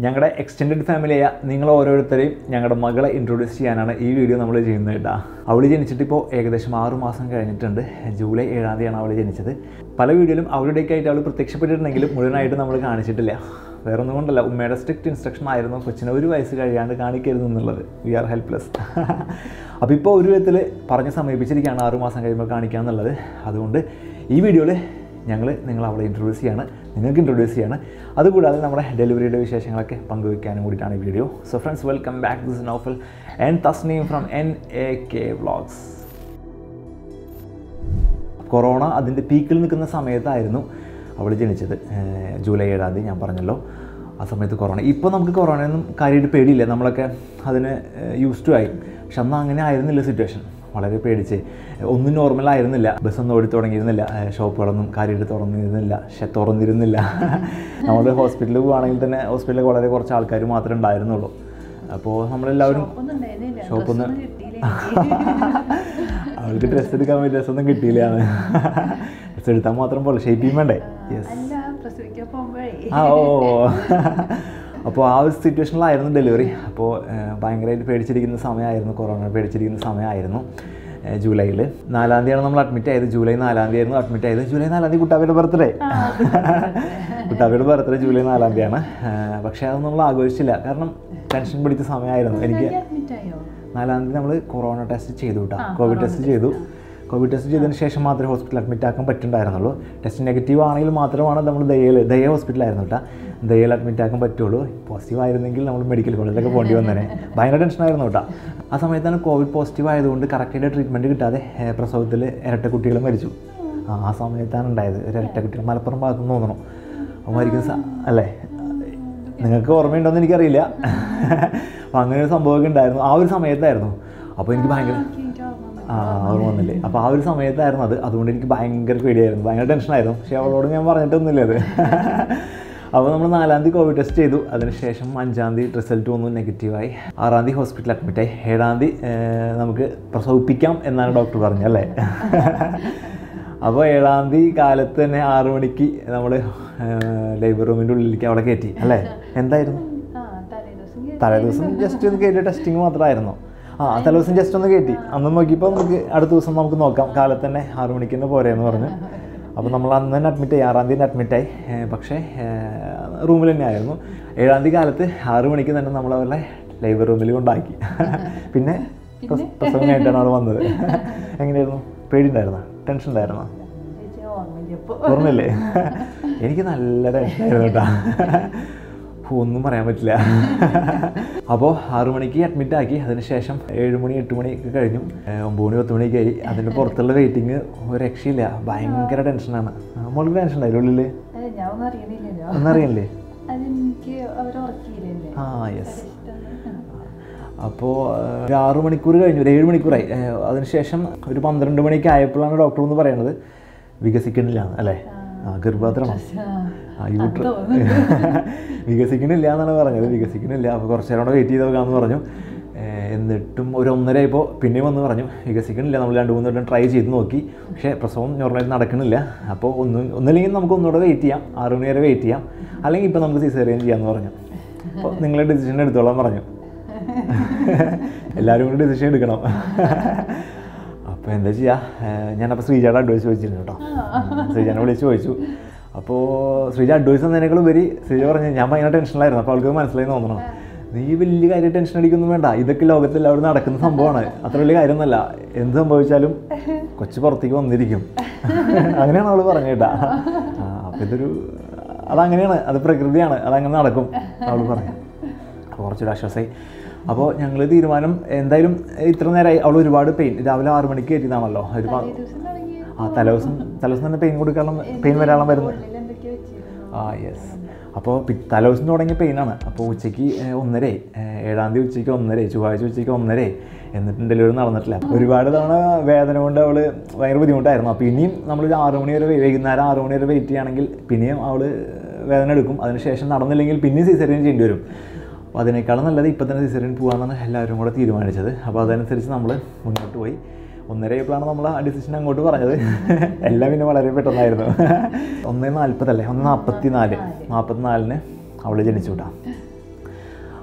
ഞങ്ങളുടെ എക്സ്റ്റെൻഡഡ് ഫാമിലിയായ നിങ്ങൾ ഓരോരുത്തരെയും ഞങ്ങളുടെ മകളെ ഇൻട്രൊഡ്യൂസ് ചെയ്യാനാണ് ഈ വീഡിയോ നമ്മൾ ചെയ്യുന്നത് കേട്ടോ അവൾ ജനിച്ചിട്ട് ഇപ്പോൾ ഏകദേശം ആറ് മാസം കഴിഞ്ഞിട്ടുണ്ട് ജൂലൈ ഏഴാം തീയതിയാണ് അവൾ ജനിച്ചത് പല വീഡിയോയിലും അവളുടെയൊക്കെ ആയിട്ട് അവൾ പ്രത്യക്ഷപ്പെട്ടിട്ടുണ്ടെങ്കിലും മുഴുവനായിട്ട് നമ്മൾ കാണിച്ചിട്ടില്ല വേറെ ഒന്നും കൊണ്ടല്ല ഉമ്മയുടെ സ്ട്രിക്റ്റ് ഇൻസ്ട്രക്ഷൻ ആയിരുന്നു കൊച്ചിനെ ഒരു വയസ്സ് കഴിയാണ്ട് കാണിക്കരുത് എന്നുള്ളത് വി ആർ ഹെൽപ്ലെസ് അപ്പോൾ ഇപ്പോൾ ഒരു വിധത്തിൽ പറഞ്ഞ് സമീപിച്ചിരിക്കുകയാണ് ആറ് മാസം കഴിയുമ്പോൾ കാണിക്കുക എന്നുള്ളത് അതുകൊണ്ട് ഈ വീഡിയോയിൽ ഞങ്ങൾ നിങ്ങൾ അവളെ ഇൻട്രൊഡ്യൂസ് ചെയ്യാണ് നിങ്ങൾക്ക് ഇൻട്രൊഡ്യൂസ് ചെയ്യാണ് അതുകൂടാതെ നമ്മുടെ ഡെലിവറിയുടെ വിശേഷങ്ങളൊക്കെ പങ്കുവയ്ക്കാനും കൂടിയിട്ടാണ് ഈ video so friends welcome back this Naufal and Thasneem from N A K vlogs corona അതിൻ്റെ പീക്കിൽ നിൽക്കുന്ന സമയത്തായിരുന്നു അവൾ ജനിച്ചത് ഏഹ് ജൂലൈ ഏഴാം തീയതി ഞാൻ പറഞ്ഞല്ലോ ആ സമയത്ത് കൊറോണ ഇപ്പോൾ നമുക്ക് കൊറോണയൊന്നും കാര്യമായിട്ട് പേടിയില്ല നമ്മളൊക്കെ അതിന് യൂസ് ടു ആയി പക്ഷെ അന്ന് അങ്ങനെ ആയിരുന്നില്ല സിറ്റുവേഷൻ വളരെ പേടിച്ച് ഒന്നും നോർമൽ ആയിരുന്നില്ല ബസ്സൊന്നും ഓടി തുടങ്ങിയിരുന്നില്ല ഏഹ് ഷോപ്പുകളൊന്നും കാര്യമായിട്ട് തുറന്നിരുന്നില്ല പക്ഷെ തുറന്നിരുന്നില്ല നമ്മൾ ഹോസ്പിറ്റലിൽ പോകുകയാണെങ്കിൽ തന്നെ ഹോസ്പിറ്റലിൽ വളരെ കുറച്ച് ആൾക്കാർ മാത്രമേ ഉണ്ടായിരുന്നുള്ളൂ അപ്പോൾ നമ്മളെല്ലാവരും ഷോപ്പൊന്നും ഉണ്ടായിരുന്നില്ല. ഷോപ്പൊന്നും ഡ്രസ്സൊന്നും കിട്ടിയില്ല അവൾക്ക് ഡ്രസ്സ് എടുക്കാൻ വേണ്ടി ഡ്രസ്സൊന്നും കിട്ടിയില്ലാണ് ഡ്രസ്സ് എടുത്താൽ മാത്രം പോലെ ഷേപ്പ് ചെയ്യാൻ വേണ്ടേ യെസ് അല്ല പ്രസവിക്കാൻ പോകുമ്പോഴേ ആ ഓ അപ്പോൾ ആ ഒരു സിറ്റുവേഷനിലായിരുന്നു ഡെലിവറി അപ്പോൾ ഭയങ്കരമായിട്ട് പേടിച്ചിരിക്കുന്ന സമയമായിരുന്നു കൊറോണ പേടിച്ചിരിക്കുന്ന സമയമായിരുന്നു ജൂലൈയിൽ നാലാം തീയതിയാണ് നമ്മൾ അഡ്മിറ്റ് ആയത് ജൂലൈ നാലാം തീയതി ആയിരുന്നു അഡ്മിറ്റ് ആയത് ജൂലൈ നാലാം തീയതി കുട്ടാവിയുടെ ബർത്ത്ഡേ കുട്ടാവിയുടെ ബർത്ത്ഡേ ജൂലൈ നാലാം തീയതിയാണ് പക്ഷേ അത് നമ്മൾ ആഘോഷിച്ചില്ല കാരണം ടെൻഷൻ പിടിച്ച സമയമായിരുന്നു എനിക്ക് അഡ്മിറ്റ് ആയോ നാലാം തീയതി നമ്മൾ കൊറോണ ടെസ്റ്റ് ചെയ്തു കേട്ടോ കോവിഡ് ടെസ്റ്റ് ചെയ്തു കോവിഡ് ടെസ്റ്റ് ചെയ്തതിന് ശേഷം മാത്രമേ ഹോസ്പിറ്റലിൽ അഡ്മിറ്റ് ആക്കാൻ പറ്റുണ്ടായിരുന്നുള്ളൂ ടെസ്റ്റ് നെഗറ്റീവ് ആണെങ്കിൽ മാത്രമാണ് നമ്മൾ ദയയിൽ ദയ ഹോസ്പിറ്റലായിരുന്നു കേട്ടോ ദയയിൽ അഡ്മിറ്റ് ആക്കാൻ പറ്റുള്ളൂ പോസിറ്റീവ് ആയിരുന്നെങ്കിൽ നമ്മൾ മെഡിക്കൽ കോളേജിലൊക്കെ പോകേണ്ടി വന്നേനെ ഭയങ്കര ടെൻഷനായിരുന്നു കേട്ടോ ആ സമയത്താണ് കോവിഡ് പോസിറ്റീവ് ആയതുകൊണ്ട് കറക്റ്റായിട്ട് ട്രീറ്റ്മെൻറ്റ് കിട്ടാതെ ഏഹ്, പ്രസവത്തിൽ ഇരട്ട കുട്ടികൾ മരിച്ചു ആ ആ സമയത്താണ് ഉണ്ടായത് ഒരു ഇരട്ട കുട്ടികൾ മലപ്പുറം ഭാഗത്ത് നിന്ന് തോന്നണം അപ്പോൾ മരിക്കുന്ന സ- അല്ലേ നിങ്ങൾക്ക് ഓർമ്മയുണ്ടോയെന്ന് എനിക്കറിയില്ല അപ്പം അങ്ങനെ ഒരു സംഭവമൊക്കെ ഉണ്ടായിരുന്നു ആ ഒരു സമയത്തായിരുന്നു അപ്പോൾ എനിക്ക് ഭയങ്കര എനിക്ക് ഓർമ്മ വന്നു. ആ ഓർമ്മ വന്നില്ലേ അപ്പോൾ ആ ഒരു സമയത്തായിരുന്നു അത് അതുകൊണ്ട് എനിക്ക് ഭയങ്കര പേടിയായിരുന്നു ഭയങ്കര ടെൻഷനായിരുന്നു പക്ഷേ അവളോട് ഞാൻ പറഞ്ഞിട്ടൊന്നുമില്ല അത് അപ്പോൾ നമ്മൾ നാലാം തീയതി കോവിഡ് ടെസ്റ്റ് ചെയ്തു അതിനുശേഷം അഞ്ചാം തീയതി റിസൾട്ട് വന്നു നെഗറ്റീവായി ആറാം തീയതി ഹോസ്പിറ്റലിൽ അഡ്മിറ്റായി ഏഴാം തീയതി ഏഹ്, നമുക്ക് പ്രസവിപ്പിക്കാം എന്നാണ് ഡോക്ടർ പറഞ്ഞത് അല്ലേ അപ്പോൾ ഏഴാം തീയതി കാലത്ത് തന്നെ ആറു മണിക്ക് നമ്മൾ ലേബർ റൂമിൻ്റെ ഉള്ളിലേക്ക് അവിടെ കയറ്റി അല്ലേ എന്തായിരുന്നു ആ തലേദിവസം കേറി. തലേ ദിവസം ജസ്റ്റ് ഒന്ന് കയറ്റി ടെസ്റ്റിംഗ് മാത്രമായിരുന്നു ആ തലേ ദിവസം ജസ്റ്റ് ഒന്ന് കയറ്റി അന്ന് നോക്കിയപ്പോൾ നമുക്ക് അടുത്ത ദിവസം നമുക്ക് നോക്കാം കാലത്ത് തന്നെ ആറു മണിക്ക് തന്നെ പോരെയെന്ന് പറഞ്ഞു അപ്പോൾ നമ്മൾ അന്ന് തന്നെ അഡ്മിറ്റ് ആയി ആറാം തീയതി അഡ്മിറ്റ് ആയി ഏഹ് പക്ഷേ റൂമിൽ തന്നെ ആയിരുന്നു ഏഴാം തീയതി കാലത്ത് ആറു മണിക്ക് തന്നെ നമ്മൾ അവരുടെ ലൈബ്രറി റൂമിൽ കൊണ്ടാക്കി പിന്നെ പ്രസ- പ്രസവം കഴിഞ്ഞിട്ടാണ് അവിടെ വന്നത് എങ്ങനെയായിരുന്നു പേടിയുണ്ടായിരുന്നോ ടെൻഷൻ ഉണ്ടായിരുന്നോ ചേച്ചി ഓർമ്മയില്ല ഇപ്പൊ. ഓർമ്മയില്ലേ എനിക്ക് നല്ല ടെൻഷനായിരുന്നു കേട്ടോ ഒന്നും പറയാൻ പറ്റില്ല അപ്പോൾ ആറു മണിക്ക് അഡ്മിറ്റ് ആക്കി അതിനുശേഷം ഏഴ് മണി എട്ട് മണിയൊക്കെ കഴിഞ്ഞു ഏഹ് ഒമ്പത് മണി പത്ത് മണിയൊക്കെ ആയി അതിൻ്റെ പുറത്തുള്ള വെയിറ്റിംഗ് ഒരു രക്ഷയില്ല ഭയങ്കര ടെൻഷനാണ് നമ്മൾക്ക് ടെൻഷൻ ഉണ്ടായില്ല ഉള്ളിൽ അല്ല, ഞാൻ ഒന്നും അറിയണില്ലല്ലോ ഒന്നറിയില്ലേ അതെനിക്ക് അവർ ഉറക്കിയില്ലേ ആ യെസ് അപ്പോൾ ഒരു ആറ് മണിക്കൂർ കഴിഞ്ഞു ഒരു ഏഴ് മണിക്കൂറായി ഏഹ് അതിനുശേഷം ഒരു പന്ത്രണ്ട് മണിക്ക് ആയപ്പോഴാണ് ഡോക്ടർ എന്ന് പറയുന്നത് വികസിക്കണില്ല അല്ലേ ആ ഗർഭപാത്രമാണ് ആ യൂട്ര വികസിക്കണില്ല എന്നാണ് പറഞ്ഞത് വികസിക്കണില്ല അപ്പോൾ കുറച്ച് നേരം കൂടെ വെയിറ്റ് ചെയ്ത് നോക്കാമെന്ന് പറഞ്ഞു ഏഹ് എന്നിട്ടും ഒരു ഒന്നര ആയപ്പോൾ പിന്നെയും വന്ന് പറഞ്ഞു വികസിക്കണില്ല നമ്മൾ രണ്ട് മൂന്ന് വട്ടം ട്രൈ ചെയ്ത് നോക്കി പക്ഷേ പ്രസവം നോർമലായിട്ട് നടക്കണില്ല അപ്പോൾ ഒന്നും ഒന്നില്ലെങ്കിൽ നമുക്ക് ഒന്നുകൂടെ വെയിറ്റ് ചെയ്യാം ആറ് മണി വരെ വെയിറ്റ് ചെയ്യാം അല്ലെങ്കിൽ ഇപ്പോൾ നമുക്ക് സിസേറിയൻ ചെയ്യാമെന്ന് പറഞ്ഞു അപ്പോൾ നിങ്ങൾ ഡിസിഷൻ എടുത്തോളാൻ പറഞ്ഞു എല്ലാവരും കൂടി ഡിസിഷൻ എടുക്കണം അപ്പോൾ എന്താ ചെയ്യുക ഞാനപ്പോൾ ശ്രീജയുടെ അഡ്വൈസ് ചോദിച്ചിരുന്നു കേട്ടോ ശ്രീജാനെ വിളിച്ച് ചോദിച്ചു അപ്പോൾ ശ്രീജ അഡ്വൈസ് തന്നതിനേക്കാൾ ഉപരി ശ്രീജ പറഞ്ഞു ഞാൻ ഭയങ്കര ടെൻഷനിലായിരുന്നു അപ്പോൾ അവൾക്ക് മനസ്സിലായി തോന്നണം നീ വലിയ കാര്യം ടെൻഷൻ അടിക്കൊന്നും വേണ്ട ഇതൊക്കെ ലോകത്തിൽ എല്ലാവരും നടക്കുന്ന സംഭവമാണ് അത്ര വലിയ കാര്യമൊന്നുമല്ല എന്ത് സംഭവിച്ചാലും കൊച്ചു പുറത്തേക്ക് വന്നിരിക്കും അങ്ങനെയാണ് അവൾ പറഞ്ഞു കേട്ടാ ആ, അപ്പോൾ ഇതൊരു അതങ്ങനെയാണ് അത് പ്രകൃതിയാണ് അതങ്ങനെ നടക്കും അവൾ പറഞ്ഞു അപ്പോൾ കുറച്ചൊരു ആശ്വാസമായി അപ്പോൾ ഞങ്ങൾ തീരുമാനം എന്തായാലും ഇത്ര നേരമായി അവൾ ഒരുപാട് പെയിൻ രാവിലെ ആറ് മണിക്ക് കയറ്റിയതാണല്ലോ ഒരു പ- ദിവസം തുടങ്ങി ആ തലേദിവസം തലേദിവസം തന്നെ പെയിൻ കൊടുക്കാനുള്ള പെയിൻ വരാനുള്ള മരുന്ന് ഉള്ളിൽ എന്തൊക്കെയോ വെച്ചിരുന്നു ആ യെസ് അപ്പോൾ പി- തലേദിവസം തുടങ്ങിയ പെയിനാണ് അപ്പോൾ ഉച്ചയ്ക്ക് ഏഹ്, ഒന്നരയായി ഏഹ്, ഏഴാം തീയതി ഉച്ചയ്ക്ക് ഒന്നരയായി ചൊവ്വാഴ്ച ഉച്ചയ്ക്ക് ഒന്നരയായി എന്നിട്ടും ഡെലിവറി നടന്നിട്ടില്ല ഒരുപാട് തവണ വേദന കൊണ്ട് അവൾ ഭയങ്കര ബുദ്ധിമുട്ടായിരുന്നു അപ്പോൾ ഇനിയും നമ്മൾ ഒരു ആറ് മണി വരെ വെ- വൈകുന്നേരം ആറ് മണി വരെ വെയിറ്റ് ചെയ്യുകയാണെങ്കിൽ പിന്നെയും അവൾ വേദന എടുക്കും അതിനുശേഷം നടന്നില്ലെങ്കിൽ പിന്നെയും സിസേറിയൻ ചെയ്യേണ്ടി വരും അപ്പോൾ അതിനേക്കാളും നല്ലത് ഇപ്പം തന്നെ സിസേറിയൻ പോകാമെന്നാണ് എല്ലാവരും കൂടെ തീരുമാനിച്ചത് അപ്പോൾ അതനുസരിച്ച് നമ്മൾ മുന്നോട്ട് പോയി ഒന്നരയപ്പോഴാണ് നമ്മൾ ആ ഡിസിഷൻ അങ്ങോട്ട് പറഞ്ഞത് എല്ലാം പിന്നെ വളരെ പെട്ടെന്നായിരുന്നു ഒന്ന് നാൽപ്പതല്ലേ ഒന്ന് നാൽപ്പത്തി നാല് നാൽപ്പത്തി നാലിന് അവൾ ജനിച്ചു വിട്ടാ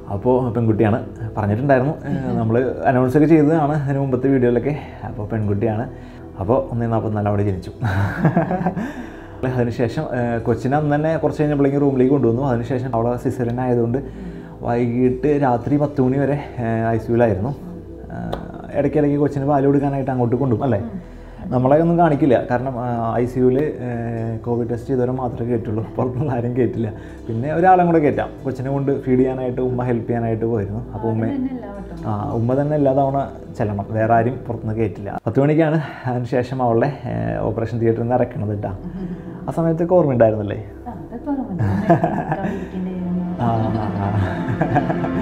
അപ്പോൾ പെൺകുട്ടിയാണ് പറഞ്ഞിട്ടുണ്ടായിരുന്നു നമ്മൾ അനൗൺസ് ഒക്കെ ചെയ്തതാണ് അതിന് മുമ്പത്തെ വീഡിയോയിലൊക്കെ അപ്പോൾ പെൺകുട്ടിയാണ് അപ്പോൾ ഒന്നേ നാൽപ്പത്തിനാല് അവിടെ ജനിച്ചു അതിനുശേഷം ഏഹ്, കൊച്ചിനെ അന്ന് തന്നെ കുറച്ച് കഴിഞ്ഞപ്പോഴേക്കും റൂമിലേക്ക് കൊണ്ടുവന്നു അതിനുശേഷം അവിടെ സിസറിൻ ആയതുകൊണ്ട് വൈകിട്ട് രാത്രി പത്ത് മണി വരെ ഐ സിയുലായിരുന്നു ഇടയ്ക്കിടയ്ക്ക് കൊച്ചിന് പാല് കൊടുക്കാനായിട്ട് അങ്ങോട്ട് കൊണ്ടുപോകും അല്ലേ നമ്മളെ ഒന്നും കാണിക്കില്ല കാരണം ഐ സിയുവിൽ കോവിഡ് ടെസ്റ്റ് ചെയ്തവരെ മാത്രമേ കയറ്റുള്ളൂ പുറത്തുനിന്ന് ആരും കയറ്റില്ല പിന്നെ ഒരാളെ കൂടെ കയറ്റാം കൊച്ചിനെ കൊണ്ട് ഫീഡ് ചെയ്യാനായിട്ട് ഉമ്മ ഹെൽപ്പ് ചെയ്യാനായിട്ട് പോയിരുന്നു അപ്പോൾ ഉമ്മ തന്നെ എല്ലാ വട്ടം ആ ഉമ്മ തന്നെ എല്ലാ തവണ ചെല്ലണം വേറെ ആരും പുറത്തുനിന്ന് കയറ്റില്ല പത്ത് മണിക്കാണ് അതിന് ശേഷം അവളെ ഓപ്പറേഷൻ തിയേറ്ററിൽ നിന്ന് ഇറക്കണത് കേട്ടോ ആ സമയത്തൊക്കെ ഓർമ്മയുണ്ടായിരുന്നല്ലേ ആ, അതൊക്കെ ഓർമ്മയുണ്ട്. കളിക്കണ്ടായിരുന്നു. ആ ആ, ആ.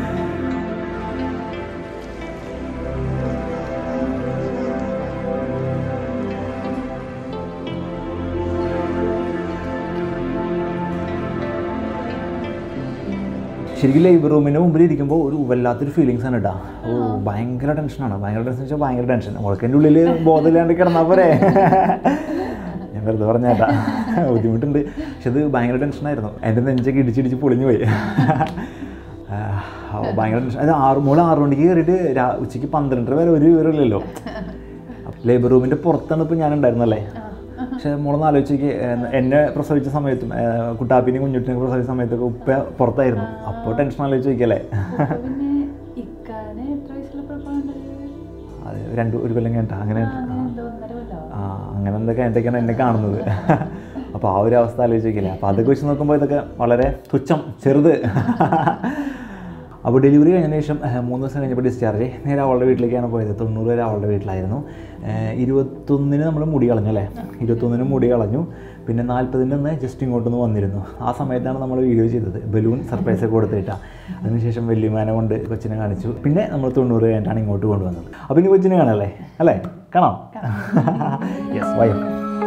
ശരിക്കും ലൈബ്രറി റൂമിന് മുമ്പിൽ ഇരിക്കുമ്പോൾ ഒരു വല്ലാത്തൊരു ഫീലിങ്സ് ആണ് കേട്ടോ ഓ ഭയങ്കര ടെൻഷനാണ് ഭയങ്കര ടെൻഷൻ വെച്ചാൽ ഭയങ്കര ടെൻഷൻ ഉളക്കൻ്റെ ഉള്ളിൽ ബോധമില്ലാണ്ട് കിടന്നാൽ പോരെ ഞാൻ വെറുതെ പറഞ്ഞേട്ടാ ബുദ്ധിമുട്ടുണ്ട് പക്ഷെ അത് ഭയങ്കര ടെൻഷനായിരുന്നു എൻ്റെ നെഞ്ചൊക്കെ ഇടിച്ചിടിച്ച് പൊളിഞ്ഞു പോയി ആ, ഓ, ഭയങ്കര ടെൻഷൻ അത് ആറ് മോള് ആറ് മണിക്ക് കയറിയിട്ട് രാ ഉച്ചയ്ക്ക് പന്ത്രണ്ടര വരെ ഒരു വിവരമില്ലല്ലോ ലേബർ റൂമിൻ്റെ പുറത്താണ് ഇപ്പോൾ ഞാൻ ഉണ്ടായിരുന്നല്ലേ പക്ഷേ മോളൊന്ന് ആലോചിക്ക് എന്നെ പ്രസവിച്ച സമയത്തും ഏ, കുട്ടാപ്പിനെയും കുഞ്ഞുട്ടിനെയും പ്രസവിച്ച സമയത്തൊക്കെ ഉപ്പ പുറത്തായിരുന്നു അപ്പോൾ ടെൻഷൻ ആലോചിച്ച് നോക്കിയല്ലേ അപ്പൊ പിന്നെ ഇക്കാനെ എത്ര വയസ്സിലുള്ളപ്പോഴാണ് അത് രണ്ട് ഒരു കൊല്ലം കേട്ടാ അങ്ങനെ അങ്ങനെ എന്തോ ഒന്നര കൊല്ലോ ആ അങ്ങനെ എന്തൊക്കെ എന്തൊക്കെയാണ് എന്നെ കാണുന്നത് അപ്പോൾ ആ ഒരു അവസ്ഥ ആലോചിക്കില്ല അപ്പോൾ അതൊക്കെ വെച്ച് നോക്കുമ്പോൾ ഇതൊക്കെ വളരെ തുച്ഛം ചെറുത് അപ്പോൾ ഡെലിവറി കഴിഞ്ഞതിന് ശേഷം ഏഹ്, മൂന്ന് ദിവസം കഴിഞ്ഞപ്പോൾ ഡിസ്ചാർജ് ആയി നേരെ അവളുടെ വീട്ടിലേക്കാണ് പോയത് തൊണ്ണൂറ് വരെ അവളുടെ വീട്ടിലായിരുന്നു ഏഹ്, ഇരുപത്തൊന്നിന് നമ്മൾ മുടി കളഞ്ഞു അല്ലേ ഇരുപത്തൊന്നിന് മുടി കളഞ്ഞു പിന്നെ നാൽപ്പതിൻ്റെ ഒന്ന് ജസ്റ്റ് ഇങ്ങോട്ടൊന്ന് വന്നിരുന്നു ആ സമയത്താണ് നമ്മൾ വീഡിയോ ചെയ്തത് ബലൂൺ സർപ്രൈസ് ഒക്കെ കൊടുത്തിട്ടാണ് അതിനുശേഷം വല്യമാനെ കൊണ്ട് കൊച്ചിനെ കാണിച്ചു പിന്നെ നമ്മൾ തൊണ്ണൂറ് കഴിഞ്ഞിട്ടാണ് ഇങ്ങോട്ട് കൊണ്ടുവന്നത് അപ്പോൾ ഇനി കൊച്ചിനെ കാണാല്ലേ അല്ലേ കാണാം യെസ് വയം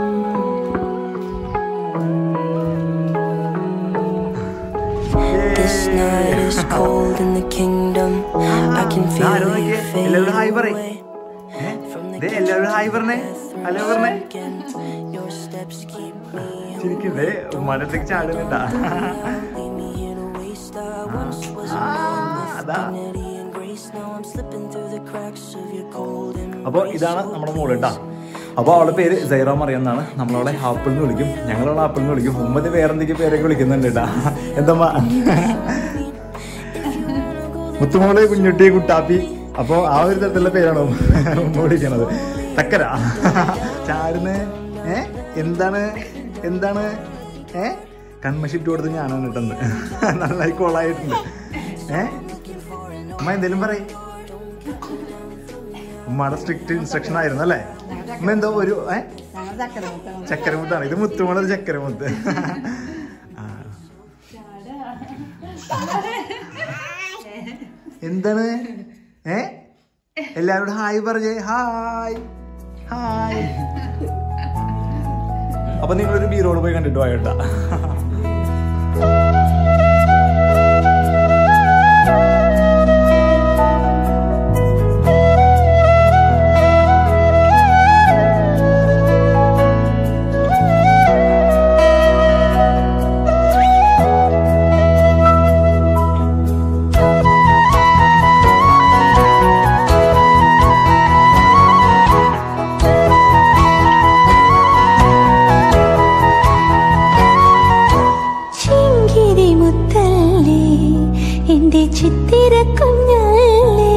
This night is cold in the kingdom. I can feel you fade away from the എല്ലാവരും ഹായ് പറഞ്ഞേ ഹലോ പറഞ്ഞേ again. Your steps keep me ചിരിക്കുന്നേ ഉമ്മാനത്തേക്ക് ചാടുന്നുണ്ടാ leave me here to waste. I once was a man with അതാ dignity and grace. Now I'm slipping through the cracks of your cold അപ്പോൾ embrace. ഇതാണ് നമ്മുടെ മോള് കേട്ടാ അപ്പോൾ അവളുടെ പേര് സൈറ മറിയം എന്നാണ് നമ്മളവളെ ആപ്പിൾ എന്ന് വിളിക്കും ഞങ്ങളവളെ ആപ്പിൾ എന്ന് വിളിക്കും ഉമ്മത് വേറെ എന്തൊക്കെ പേരൊക്കെ വിളിക്കുന്നുണ്ട് കേട്ടാ എന്തമ്മ മുത്തുമോള് കുഞ്ഞുട്ടി കുട്ടാപ്പി അപ്പോൾ ആ ഒരു തരത്തിലുള്ള പേരാണ് ഉമ്മ വിളിക്കണത് തക്കര ചാരുന്ന് ഏ എന്താണ് എന്താണ് ഏ കൺമഷിട്ട് കൊടുത്ത് ഞാനാണ് കിട്ടുന്നത് നന്നായി കോളായിട്ടുണ്ട് ഏ അമ്മ എന്തേലും പറയും ഉമ്മയുടെ സ്ട്രിക്റ്റ് ഇൻസ്ട്രക്ഷൻ ആയിരുന്നു അല്ലേ ഉമ്മ എന്തോ ഒരു ഏ ചക്കരമുത്താണ് ഇത് മുത്തുമോളത് ചക്കരമുത്ത് ആ. എന്താണ് ഏ എല്ലാവരോടും ഹായ് പറഞ്ഞേ ഹായ് ഹായ് അപ്പൊ നിങ്ങളൊരു ബീറോട് പോയി കണ്ടിട്ട് പോയട്ടാ ചിങ്കിരി മുത്തല്ലേ എന്റെ ചിത്തിര കുഞ്ഞല്ലേ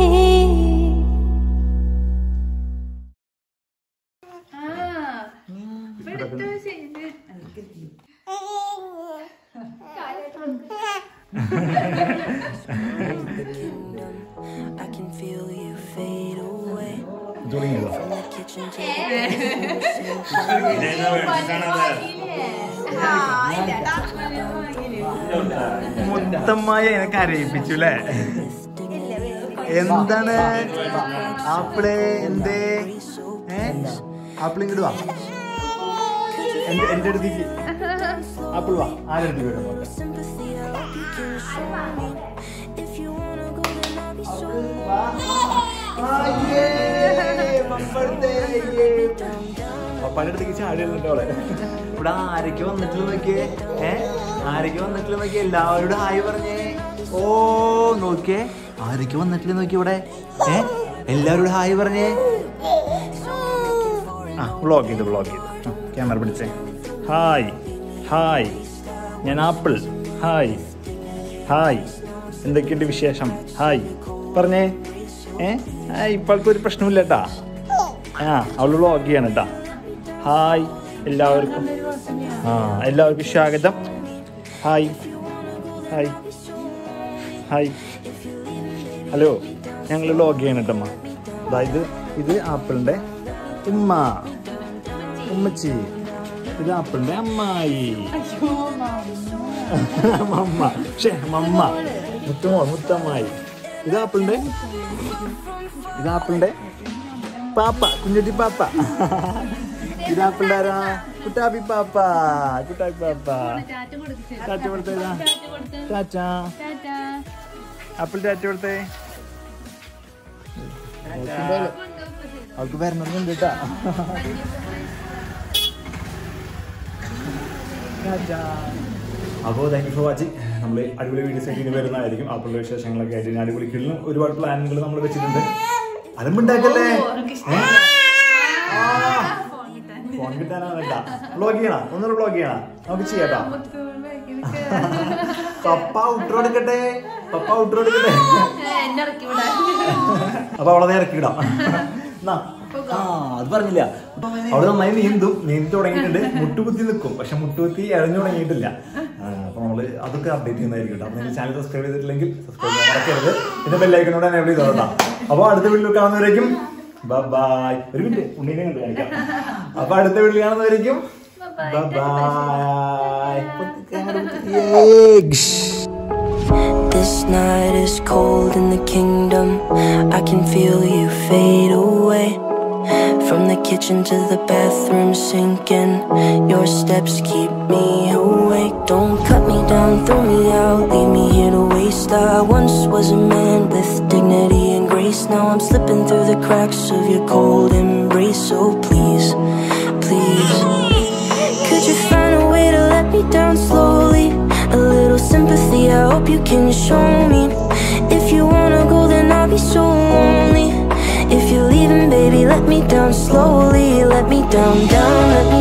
I can feel you fade away തുടങ്ങിയതോ from the kitchen table. മുത്തമ്മായ എന്നെ കരയിപ്പിച്ചു അല്ലേ എന്താണ് ആപ്പിള് എന്തേ ഏ ആപ്പിൾ ഇങ്ങോട്ട് വാ എന്റെ എന്റെ അടുത്തേക്ക് ആപ്പിൾ വാ ആരുടെ അടുത്ത് വരും നോക്കാം Sympathy, I hope you can show me. If you wanna go, then I'll be so പപ്പാന്റെ അടുത്തേക്ക് ചാടി വന്നിട്ട് അവളെ ഇവിടെ ആരൊക്കെ വന്നിട്ടില്ല നോക്കിയേ ഏ ആരൊക്കെ വന്നിട്ടില്ല നോക്കിയേ എല്ലാവരോടും ഹായ് പറഞ്ഞേ ഓ നോക്കിയേ ആരൊക്കെ വന്നിട്ടില്ല നോക്കി ഇവിടെ ഏ എല്ലാവരോടും ഹായ് പറഞ്ഞേ ആ വ്ളോഗ് ചെയ്ത് വ്ളോഗ് ചെയ്ത് ക്യാമറ പിടിച്ചേ ഹായ് ഹായ് ഞാൻ ആപ്പിൾ ഹായ് ഹായ് എന്തൊക്കെയുണ്ട് വിശേഷം ഹായ് പറഞ്ഞേ ഏ ആ ഇപ്പോഴത്തെ ഒരു പ്രശ്നമില്ല കേട്ടാ ആ അവൾ വ്ളോഗ് ചെയ്യണം കേട്ടാ ഹായ് എല്ലാവർക്കും ആ എല്ലാവർക്കും സ്വാഗതം ഹായ് ഹായ് ഹായ് ഹലോ ഞങ്ങൾ വ്ളോഗ് ചെയ്യണം കേട്ടമ്മ അതായത് ഇത് ആപ്പിളിൻ്റെ ഉമ്മ ഉമ്മച്ചി ഇത് ആപ്പിളിൻ്റെ അമ്മായി മമ്മ ഷേ മമ്മ മുത്തുമോ മുത്തമ്മായി ഇത് ആപ്പിളിൻ്റെ ഇത് ആപ്പിളിൻ്റെ പാപ്പ കുഞ്ഞുട്ടി പാപ്പ ഇത് ആപ്പിളിൻ്റെ ആരാ കുട്ടാപ്പി പാപ്പ കുട്ടാപ്പി പാപ്പ ടാറ്റ കൊടുത്തേതാ ടാറ്റ ആപ്പിൾ ടാറ്റ കൊടുത്തേ അവൾക്ക് വരണമെന്നുണ്ട് കേട്ടാ അപ്പോൾ താങ്ക് യു ഫോർ വാച്ചിങ് നമ്മൾ അടിപൊളി വീഡിയോസ് ആയിട്ട് ഇനി വരുന്നതായിരിക്കും ആപ്പിളിന്റെ വിശേഷങ്ങളൊക്കെ ആയിട്ട് ഇനി അടിപൊളി കിളിലും ഒരുപാട് പ്ലാനുകൾ നമ്മൾ വെച്ചിട്ടുണ്ട് അലമ്പുണ്ടാക്കല്ലേ ഫോൺ കിട്ടാനാണ് കേട്ടാ വ്ളോഗ് ചെയ്യണം ഒന്നുകൂടെ വ്ളോഗ് ചെയ്യണം നമുക്ക് ചെയ്യാട്ടോ പപ്പ ഔട്ടർ എടുക്കട്ടെ പപ്പ ഔട്ടർ എടുക്കട്ടെ എന്നെ ഇറക്കി വിടാൻ അപ്പൊ അവളെ ഇറക്കിടാം എന്നാ. ആ അത് പറഞ്ഞില്ല അവള് നന്നായി നീന്തും നീന്തി തുടങ്ങിയിട്ടുണ്ട് മുട്ടുകുത്തി നിൽക്കും പക്ഷെ മുട്ടുകുത്തി ഇഴഞ്ഞു തുടങ്ങിയിട്ടില്ല ആ, അപ്പൊ നമ്മള് അതൊക്കെ അപ്ഡേറ്റ് ചെയ്യുന്നതായിരിക്കും കേട്ടോ അപ്പൊ നിങ്ങൾ ചാനൽ സബ്സ്ക്രൈബ് ചെയ്തിട്ടില്ലെങ്കിൽ സബ്സ്ക്രൈബ് ചെയ്യാൻ മറക്കരുത് പിന്നെ ബെല്ലൈക്കനോട് എനേബിൾ ചെയ്തോട്ടാ അപ്പൊ അടുത്ത വീട്ടിൽ കാണുന്നവരേക്കും ബൈ ഒരു മിനിറ്റ് ഉണ്ണീനെ കണ്ടു കാണിക്കാം അപ്പൊ അടുത്ത വീട്ടിൽ കാണുന്നവരേക്കും bye This night is cold in the kingdom. I can feel you fade away. From the kitchen to the bathroom sinking. Your steps keep me awake. Don't cut me down, throw me out, leave me here to waste. I once was a man with dignity and grace. Now I'm slipping through the cracks of your cold embrace. So please, please. Could you find a way to let me down slowly? A little sympathy, I hope you can show me. If you wanna go, then I'll be so lonely. If you're leaving, baby, let me down slowly. Let me down, down, let me